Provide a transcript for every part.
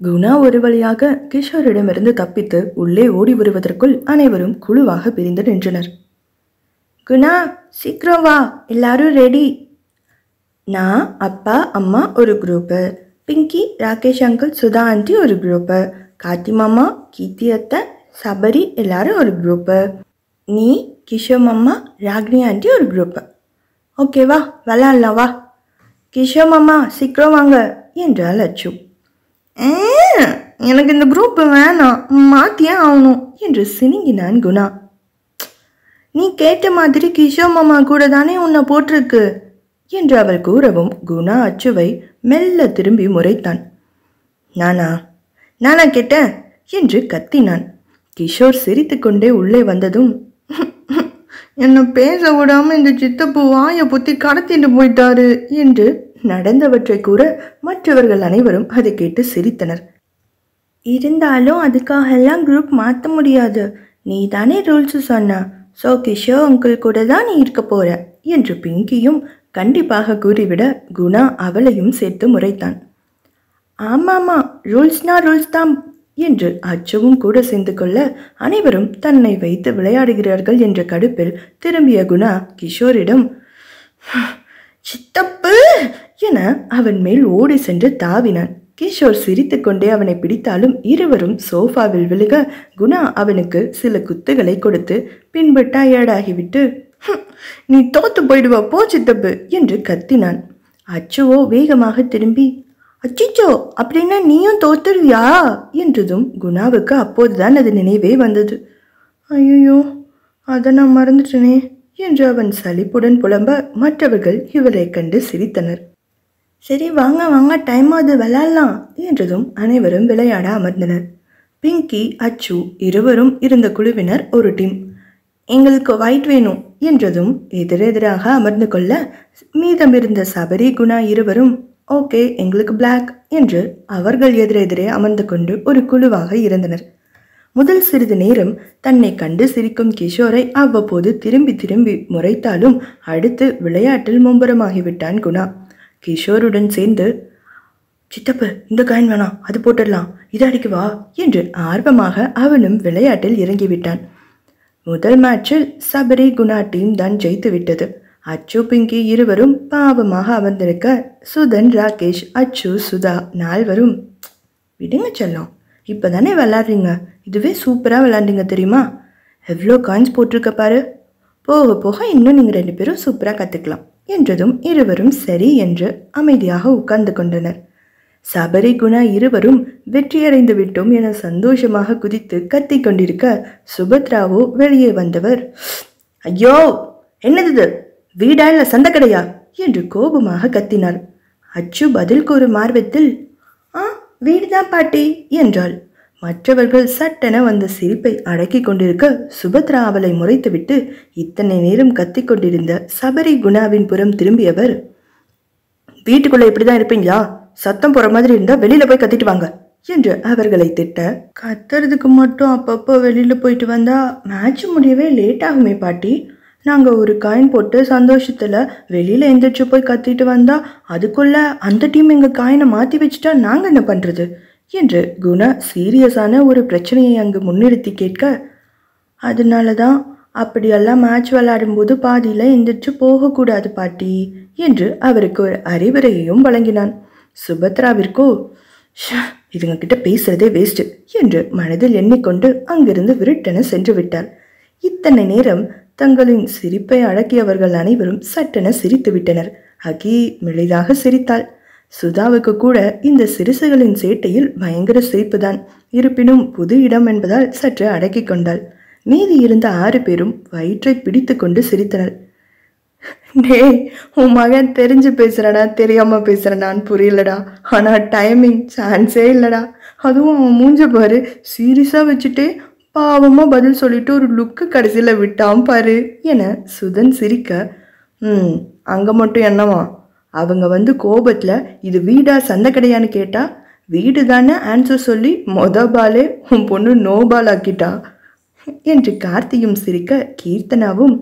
குணா ஒரு வழியாக கிஷோரிடமிருந்து தப்பித்து உள்ளே ஓடி வருவதற்குள் அனைவரும் குழுவாக பிரிந்து நின்றனர் குணா சீக்கிரம் வா எல்லாரும் ரெடி நான் அப்பா அம்மா ஒரு group Pinky Rakesh uncle Sudha aunty ஒரு குரூப்பு கார்த்தி மாமா கீர்த்தி அத்தை சபரி எல்லாரும் ஒரு குரூப்பு நீ கிஷோர் மாமா ராகினி ஆண்டி ஒரு குரூப்பு ஓகேவா விளாட்லாம் வா கிஷோர் மாமா சீக்கிரம் வாங்க என்றாள் அச்சு "ஆ, எனக்கு இந்த குரூப் வேணாம் மாற்றியே ஆகணும் என்று சினுங்கினான் குணா நீ கேட்ட மாதிரி கிஷோர் மாமா கூட தானே உன்னை போட்டிருக்கு என்று அவள் கூறவும் குணா அச்சுவை மெல்ல திரும்பி முறைத்தான் நானா நானா கேட்டேன் என்று கத்தினான் கிஷோர் சிரித்துக்கொண்டே உள்ளே வந்ததும் என்னை பேச விடாம இந்த சித்தப்பு வாயை புத்தி கடத்திட்டு போயிட்டாரு என்று நடந்தவற்றை கூற மற்றவர்கள் அனைவரும் அதை கேட்டு சிரித்தனர் இருந்தாலும் அதுக்காகலாம் குரூப் மாற்ற முடியாது நீ தானே ரூல்ஸ் சொன்ன ஸோ கிஷோர் அங்கிள் கூட தான் நீ இருக்க போற என்று பிங்கியும் கண்டிப்பாக கூறிவிட குணா அவளையும் சேர்த்து முறைத்தான் ஆமாமா ரூல்ஸ்னா ரூல்ஸ் தான் என்று அச்சுவும் கூட சேர்ந்து கொள்ள அனைவரும் தன்னை வைத்து விளையாடுகிறார்கள் என்ற கடுப்பில் திரும்பிய குணா கிஷோரிடம் சித்தப்பு என அவன் மேல் ஓடி சென்று தாவினான் கிஷோர் சிரித்துக்கொண்டே அவனை பிடித்தாலும் இருவரும் சோஃபாவில் விழுக குணா அவனுக்கு சில குத்துகளை கொடுத்து பின்பு டயர்டாகிவிட்டு "ஹம், நீ தோத்து போயிடுவ போ சித்தப்பு என்று கத்தினான் அச்சுவோ வேகமாக திரும்பி அச்சிச்சோ அப்படின்னா நீயும் தோத்துருவியா என்றதும் குணாவுக்கு அப்போதுதான் அது நினைவே வந்தது ஐயோ அதை நான் மறந்துட்டேனே என்று அவன் சலிப்புடன் புலம்ப மற்றவர்கள் இவரை கண்டு சிரித்தனர் சரி வாங்க வாங்க டைம் ஆகுது விளையாடலாம் என்றதும் அனைவரும் விளையாட அமர்ந்தனர் பிங்கி அச்சு இருவரும் இருந்த குழுவினர் ஒரு டீம் எங்களுக்கு ஒயிட் வேணும் என்றதும் எதிரெதிராக அமர்ந்து கொள்ள மீதமிருந்த சபரி குணா இருவரும் ஓகே எங்களுக்கு பிளாக் என்று அவர்கள் எதிரெதிரே அமர்ந்து கொண்டு ஒரு குழுவாக இருந்தனர் முதல் சிறிது நேரம் தன்னை கண்டு சிரிக்கும் கிஷோரை அவ்வப்போது திரும்பி திரும்பி முறைத்தாலும் அடுத்து விளையாட்டில் மும்பரமாகிவிட்டான் குணா கிஷோருடன் சேர்ந்து சித்தப்பு இந்த காயின் வேணாம் அது போட்டுடலாம் இதை அடிக்கவா என்று ஆர்வமாக அவனும் விளையாட்டில் இறங்கிவிட்டான் முதல் மேட்சில் சபரி குணா டீம் தான் ஜெயித்து விட்டது அச்சு பிங்கி இருவரும் பாவமாக அமர்ந்திருக்க சுதன் ராகேஷ் அச்சு சுதா நால்வரும் விடுங்க செல்லம் இப்போ தானே விளாட்றீங்க இதுவே சூப்பராக விளாண்டீங்க தெரியுமா எவ்வளோ காயின்ஸ் போட்டிருக்க பாரு போக போக இன்னும் நீங்கள் ரெண்டு பேரும் சூப்பராக கற்றுக்கலாம் என்றதும் இருவரும் சரி என்று அமைதியாக உட்கார்ந்து கொண்டனர் சபரி குணா இருவரும் வெற்றியடைந்து விட்டோம் என சந்தோஷமாக குதித்து கத்திக் கொண்டிருக்க சுபத்ராவோ வெளியே வந்தவர் ஐயோ என்னது இது வீடா இல்லை சந்தக்கடையா என்று கோபமாக கத்தினார் அச்சு பதில் கூறும் ஆர்வத்தில் ஆ வீடுதான் பாட்டி என்றாள் மற்றவர்கள் சட்டென வந்த சிரிப்பை அடக்கிக் கொண்டிருக்க சுபத்ரா அவளை முறைத்துவிட்டு இத்தனை நேரம் கத்திக் கொண்டிருந்த சபரி குணாவின் புறம் திரும்பியவர் வீட்டுக்குள்ள இப்படிதான் இருப்பீங்களா சத்தம் போற மாதிரி இருந்தா வெளியில போய் கத்திட்டு வாங்க என்று அவர்களை திட்ட கத்துறதுக்கு மட்டும் அப்பப்போ வெளியில போயிட்டு வந்தா மேட்ச் முடியவே லேட் ஆகுமே பாட்டி நாங்க ஒரு காயின் போட்டு சந்தோஷத்துல வெளியில எந்திரிச்சு போய் கத்திட்டு வந்தா அதுக்குள்ள அந்த டீம் எங்க காயினை மாத்தி வச்சுட்டா நாங்க என்ன பண்றது என்று குணா சீரியஸான ஒரு பிரச்சனையை அங்கு முன்னிறுத்தி கேட்க அதனால தான் அப்படியெல்லாம் மேட்ச் விளையாடும்போது பாதியில் எந்திரிச்சு போகக்கூடாது பாட்டி என்று அவருக்கு ஒரு அறிவுரையையும் வழங்கினான் சுபத்ராவிற்கோ "ஷ, இதுங்க கிட்ட பேசுறதே வேஸ்ட் என்று மனதில் எண்ணிக்கொண்டு அங்கிருந்து விருட்டென சென்று விட்டார் இத்தனை நேரம் தங்களின் சிரிப்பை அடக்கியவர்கள் அனைவரும் சட்டென சிரித்து விட்டனர் அகி மெளிதாக சிரித்தாள் சுதாவுக்கு கூட இந்த சிறுசுகளின் சேட்டையில் பயங்கர சிரிப்புதான் இருப்பினும் புது இடம் என்பதால் சற்று அடக்கிக் கொண்டாள் மீதி இருந்த ஆறு பேரும் வயிற்றை பிடித்து கொண்டு சிரித்தனர் டேய் உன் மகன் தெரிஞ்சு பேசுறடா தெரியாம பேசுறடான்னு புரியலடா ஆனா டைமிங் சான்ஸே இல்லடா அதுவும் அவன் மூஞ்ச பாரு சீரியஸா வச்சுட்டே பாவமா பதில் சொல்லிட்டு ஒரு லுக்கு கடைசியில விட்டான் பாரு என சுதன் சிரிக்க ம் அங்க மட்டும் என்னவா அவங்க வந்து கோபத்துல இது வீடா சந்தை கடையான்னு கேட்டா வீடு தானே ஆன்சர் சொல்லி மொத பாலே உன் பொண்ணு நோ பால் ஆக்கிட்டா என்று கார்த்தியும் சிரிக்க கீர்த்தனாவும்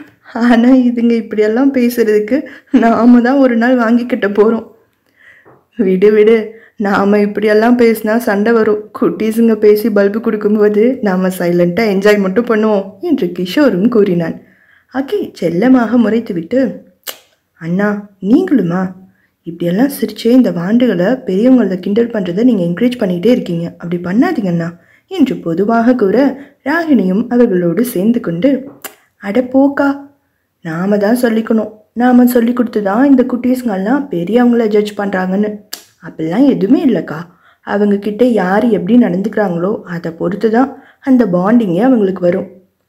ஆனா இதுங்க இப்படியெல்லாம் பேசுறதுக்கு நாம தான் ஒரு நாள் வாங்கிக்கிட்ட போறோம் விடு விடு நாம இப்படியெல்லாம் பேசினா சண்டை வரும் குட்டீஸுங்க பேசி பல்பு கொடுக்கும்போது நாம சைலண்ட்டாக என்ஜாய் மட்டும் பண்ணுவோம் என்று கிஷோரும் கூறினான் அக்கி செல்லமாக முறைத்துவிட்டு அண்ணா நீங்களுமா இப்படியெல்லாம் சிரிச்சே இந்த வாண்டுகளை பெரியவங்கள கிண்டல் பண்ணுறதை நீங்கள் என்கரேஜ் பண்ணிகிட்டே இருக்கீங்க அப்படி பண்ணாதீங்கண்ணா என்று பொதுவாக கூற ராகினியும் அவர்களோடு சேர்ந்து கொண்டு அட போக்கா நாம தான் சொல்லிக்கணும் நாம சொல்லி கொடுத்து தான் இந்த குட்டீஸுங்கெல்லாம் பெரியவங்கள ஜட்ஜ் பண்ணுறாங்கன்னு அப்படிலாம் எதுவுமே இல்லைக்கா அவங்க கிட்ட யார் எப்படி நடந்துக்கிறாங்களோ அதை பொறுத்து தான் அந்த பாண்டிங்கே அவங்களுக்கு வரும்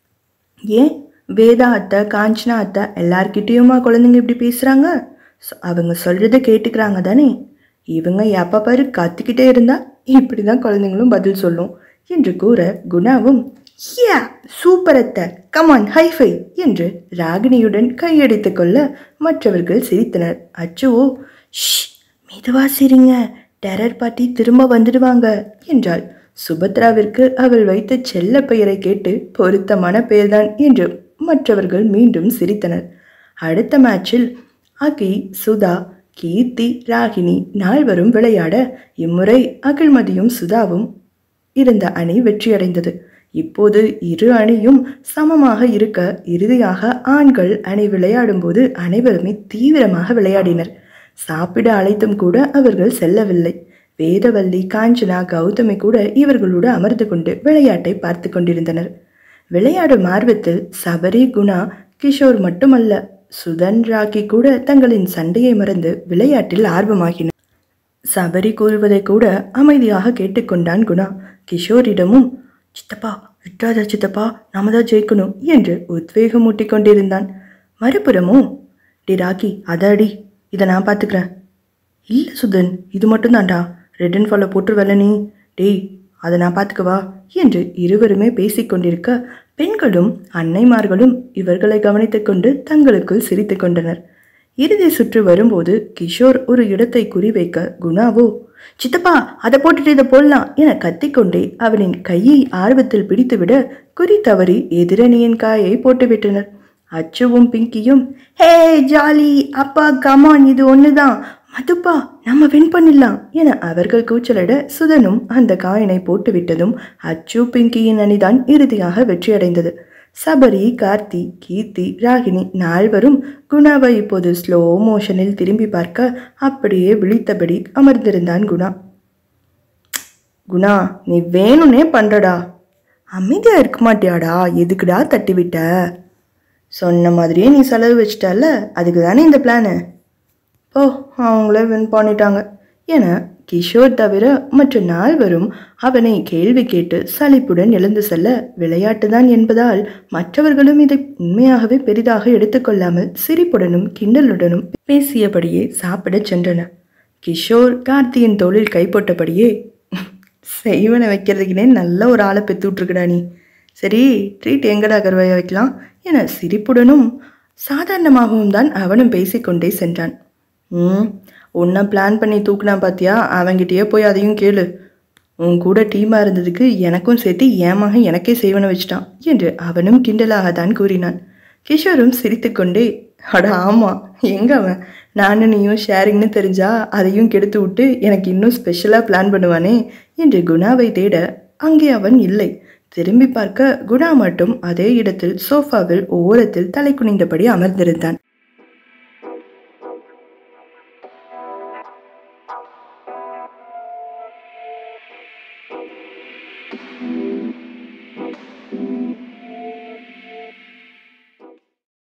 ஏன் வேதா அத்தை காஞ்சனா அத்தை எல்லார்கிட்டேயுமா குழந்தைங்க இப்படி பேசுகிறாங்க அவங்க சொல்கிறத கேட்டுக்கிறாங்க தானே இவங்க எப்போ பாரு கத்திக்கிட்டே இருந்தா இப்படி தான் குழந்தைங்களும் பதில் சொல்லும் என்று கூற குணாவும் யா சூப்பர் அத்தை கமான் ஹைஃபை என்று ராகினியுடன் கையடித்து கொள்ள மற்றவர்கள் சிரித்தனர் அச்சுவோ ஷ் மெதுவா சிரிங்க டெரர் பாட்டி திரும்ப வந்துடுவாங்க என்றாள் சுபத்ராவிற்கு அவள் வைத்த செல்ல பெயரை கேட்டு பொருத்தமான பெயர்தான் என்று மற்றவர்கள் மீண்டும் சிரித்தனர் அடுத்த மேட்சில் அகி சுதா கீர்த்தி ராகினி நால்வரும் விளையாட இம்முறை அகிழ்மதியும் சுதாவும் இருந்த அணி வெற்றியடைந்தது இப்போது இரு அணியும் சமமாக இருக்க இறுதியாக ஆண்கள் அணி விளையாடும்போது அனைவருமே தீவிரமாக விளையாடினர் சாப்பிட அழைத்தும் கூட அவர்கள் செல்லவில்லை வேதவல்லி காஞ்சனா கௌதமி கூட இவர்களோடு அமர்ந்து கொண்டு விளையாட்டை பார்த்து கொண்டிருந்தனர் விளையாடும் ஆர்வத்தில் சபரி குணா கிஷோர் மட்டுமல்ல சுதன் ராக்கி கூட தங்களின் சண்டையை மறந்து விளையாட்டில் ஆர்வமாகினர் சபரி கூறுவதை கூட அமைதியாக கேட்டுக்கொண்டான் குணா கிஷோரிடமும் சித்தப்பா விட்டாதா சித்தப்பா நாம தான் ஜெயிக்கணும் என்று உத்வேகம் ஊட்டிக் கொண்டிருந்தான் மறுபுறமும் டி ராக்கி அதாடி இதை நான் பார்த்துக்கிறேன் இல்லை சுதன் இது மட்டும்தான்டா ரெட் அண்ட் ஃபாலோ போட்டுருவல்ல நீ டேய் அதை நான் பார்த்துக்கவா என்று இருவருமே பேசிக்கொண்டிருக்க பெண்களும் அன்னைமார்களும் இவர்களை கவனித்துக்கொண்டு தங்களுக்குள் சிரித்து கொண்டனர் இறுதி சுற்று வரும்போது கிஷோர் ஒரு இடத்தை குறிவைக்க குணாவோ சித்தப்பா அதை போட்டுட்டு இதை போடலாம் என கத்திக்கொண்டே அவனின் கையை ஆர்வத்தில் பிடித்துவிட குறி தவறி எதிரணியின் காயை போட்டுவிட்டனர் அச்சுவும் பிங்கியும் ஹே ஜாலி அப்பா கமான் இது ஒண்ணுதான் மதுப்பா நம்ம வின் பண்ணிடலாம் என அவர்கள் கூச்சலிட சுதனும் அந்த காயினை போட்டுவிட்டதும் அச்சு பிங்கியின் அணிதான் இறுதியாக வெற்றியடைந்தது சபரி கார்த்தி கீர்த்தி ராகினி நால்வரும் குணாவை இப்போது ஸ்லோ மோஷனில் திரும்பி பார்க்க அப்படியே விழித்தபடி அமர்ந்திருந்தான் குணா குணா நீ வேணும்னே பண்றடா அமைதியா இருக்க மாட்டியாடா எதுக்குடா தட்டி விட்ட சொன்ன மாதிரியே நீ செலவு வச்சிட்டல அதுக்கு தானே இந்த பிளானு ஓ அவங்களே வின் பண்ணிட்டாங்க என கிஷோர் தவிர மற்ற நால்வரும் அவனை கேள்வி கேட்டு சலிப்புடன் எழுந்து செல்ல விளையாட்டுதான் என்பதால் மற்றவர்களும் இதை உண்மையாகவே பெரிதாக எடுத்துக்கொள்ளாமல் சிரிப்புடனும் கிண்டலுடனும் பேசியபடியே சாப்பிடச் சென்றனர் கிஷோர் கார்த்தியின் தோளில் கை போட்டபடியே செய்வனை வைக்கிறதுக்குனே நல்ல ஒரு ஆளை பெத்து விட்ருக்குடா நீ சரி ட்ரீட் எங்கடா கருவாய வைக்கலாம் என சிரிப்புடனும் சாதாரணமாகவும் தான் அவனும் பேசிக்கொண்டே சென்றான் ம் உன்னை பிளான் பண்ணி தூக்குனா பார்த்தியா அவங்கிட்டயே போய் அதையும் கேளு உன் கூட டீமாக இருந்ததுக்கு எனக்கும் சேர்த்து ஏமாக எனக்கே செய்வன வச்சிட்டான் என்று அவனும் கிண்டலாக தான் கூறினான் கிஷோரும் சிரித்துக்கொண்டே அட ஆமாம் எங்க அவன் நானும் நீயும் ஷேரிங்னு தெரிஞ்சா அதையும் கெடுத்து விட்டு எனக்கு இன்னும் ஸ்பெஷலாக பிளான் பண்ணுவானே என்று குணாவை தேட அங்கே அவன் இல்லை திரும்பி பார்க்க குணா மட்டும் அதே இடத்தில் சோஃபாவில் ஓரத்தில் தலை குனிந்தபடி அமர்ந்திருந்தான்